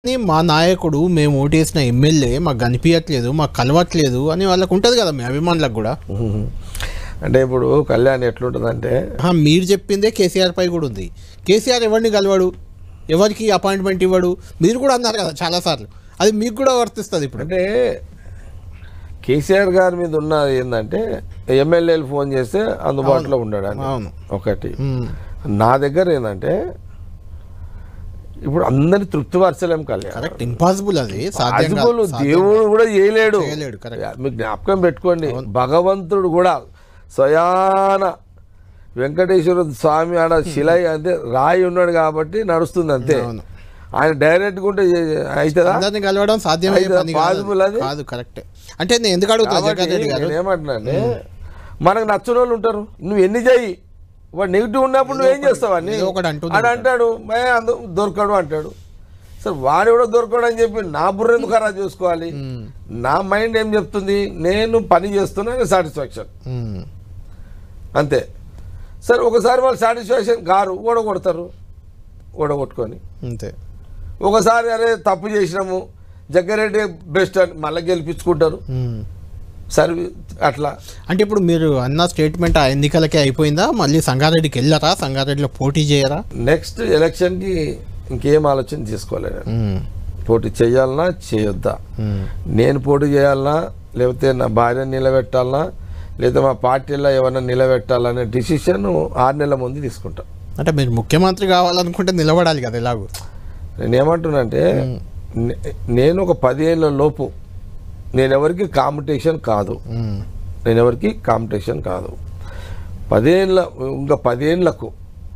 మా నాయకుడు మేము ఓటేసిన ఎమ్మెల్యే మాకు కనిపించట్లేదు మాకు కలవట్లేదు అని వాళ్ళకు ఉంటుంది కదా మీ అభిమానులకు కూడా అంటే ఇప్పుడు కళ్యాణ్ ఎట్లుంటుందంటే ఆహా, మీరు చెప్పిందే కేసీఆర్ పై కూడా ఉంది కేసీఆర్ ఎవరిని కలవాడు ఎవరికి అపాయింట్మెంట్ ఇవ్వడు మీరు కూడా అన్నారు కదా చాలాసార్లు అది మీకు కూడా వర్తిస్తుంది ఇప్పుడు అంటే కేసీఆర్ గారి మీద ఉన్నది ఏంటంటే ఎమ్మెల్యేలు ఫోన్ చేస్తే అందుబాటులో ఉండడానికి అవును. ఒకటి ఉమ్, నా దగ్గర ఏంటంటే ఇప్పుడు అందరిని తృప్తిపరచలేం కళ్యాణ్ కరెక్ట్ ఇంపాసిబుల్ అది సాధ్యం కాదు. అదుపులు దేవుడు కూడా చేయలేడు చేయలేడు, కరెక్ట్. మీకు జ్ఞాపకం పెట్టుకోండి భగవంతుడు కూడా స్వయాన వెంకటేశ్వర స్వామి ఆడ శిల అంటే రాయి ఉన్నాడు కాబట్టి నడుస్తుంది అంతే అవును. ఆయన డైరెక్ట్ ఉంటే చే- అవుతుందా అందరిని కలవడం సాధ్యమయ్యే అయితే పని కాదు possible అది? కాదు కరెక్ట్ అంటే నేను ఎందుకు అడుగుతా కాబట్టి జగన్ రెడ్డి గారు నేను ఏమంటున్నానంటే మనకు నచ్చిన వాళ్ళు ఉంటారు నువ్వు ఎన్ని చెయ్యి వాడు నెగిటివ్ ఉన్నప్పుడు నువ్వేం చేస్తావు అన్ని ఏదో ఒకటి అంటూనే అని అంటాడు మే అందు దొరకడు అంటాడు సరే వాడు కూడా దొరకడు అని చెప్పి నా బుర్ర ఎందుకు ఖరాబ్ చేసుకోవాలి నా మైండ్ ఏం చెప్తుంది నేను పని చేస్తున్నా సాటిస్ఫాక్షన్ ఉమ్, అంతే సరే ఒకసారి వాళ్ళు సాటిస్ఫాక్షన్ కారు ఓడగొడతారు ఓడగొట్టుకొని అంతే ఒకసారి అరే తప్పు చేసినాము జగ్గారెడ్డి బెస్ట్ అని మళ్ళీ గెలిపించుకుంటారు ఉమ్. సర్వీస్ అట్లా అంటే ఇప్పుడు మీరు అన్న స్టేట్మెంట్ ఆ ఎన్నికలకే అయిపోయిందా మళ్ళీ సంగారెడ్డికి వెళ్ళరా సంగారెడ్డిలో పోటీ చేయరా నెక్స్ట్ ఎలక్షన్కి ఇంకేం ఆలోచన చేసుకోలేదు నేను. ఉమ్, పోటీ చేయాలన్నా చేయొద్దా ఉమ్, నేను పోటీ చేయాలన్నా లేకపోతే నా భార్యను నిలబెట్టాలన్నా లేదా మా పార్టీలో ఎవరైనా నిలబెట్టాలనే డిసిషన్ ఆరు నెలల ముందు తీసుకుంటా అంటే మీరు ముఖ్యమంత్రి కావాలనుకుంటే నిలబడాలి కదా ఎలాగో నేను ఏమంటున్నానంటే నే- నేను ఒక పదిహేళ్ళ లోపు నేను ఎవరికి కాంపిటీషన్ కాదు ఉమ్, నేను ఎవరికి కాంపిటీషన్ కాదు పదేళ్ళ ఇంకా పదేళ్లకు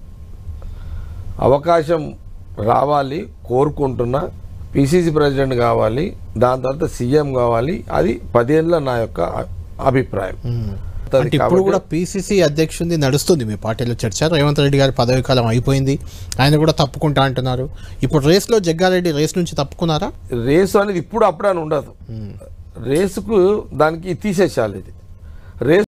అవకాశం రావాలి కోరుకుంటున్నా పిసిసి ప్రెసిడెంట్ కావాలి దాని తర్వాత సీఎం కావాలి అది పదేళ్ళ నా యొక్క అ- అభిప్రాయం ఉమ్. అది అంటే ఇప్పుడు కాబట్టి కూడా పిసిసి అధ్యక్షుడిని నడుస్తుంది మీ పార్టీలో చర్చ రేవంత్ రెడ్డి గారి పదవి కాలం అయిపోయింది ఆయన కూడా తప్పుకుంటా అంటున్నారు ఇప్పుడు రేస్లో జగ్గారెడ్డి రేస్ నుంచి తప్పుకున్నారా రేసు అనేది ఇప్పుడు అప్పుడు అని ఉండదు రేసుకు దానికి తీసేసాలి ఇది రేసు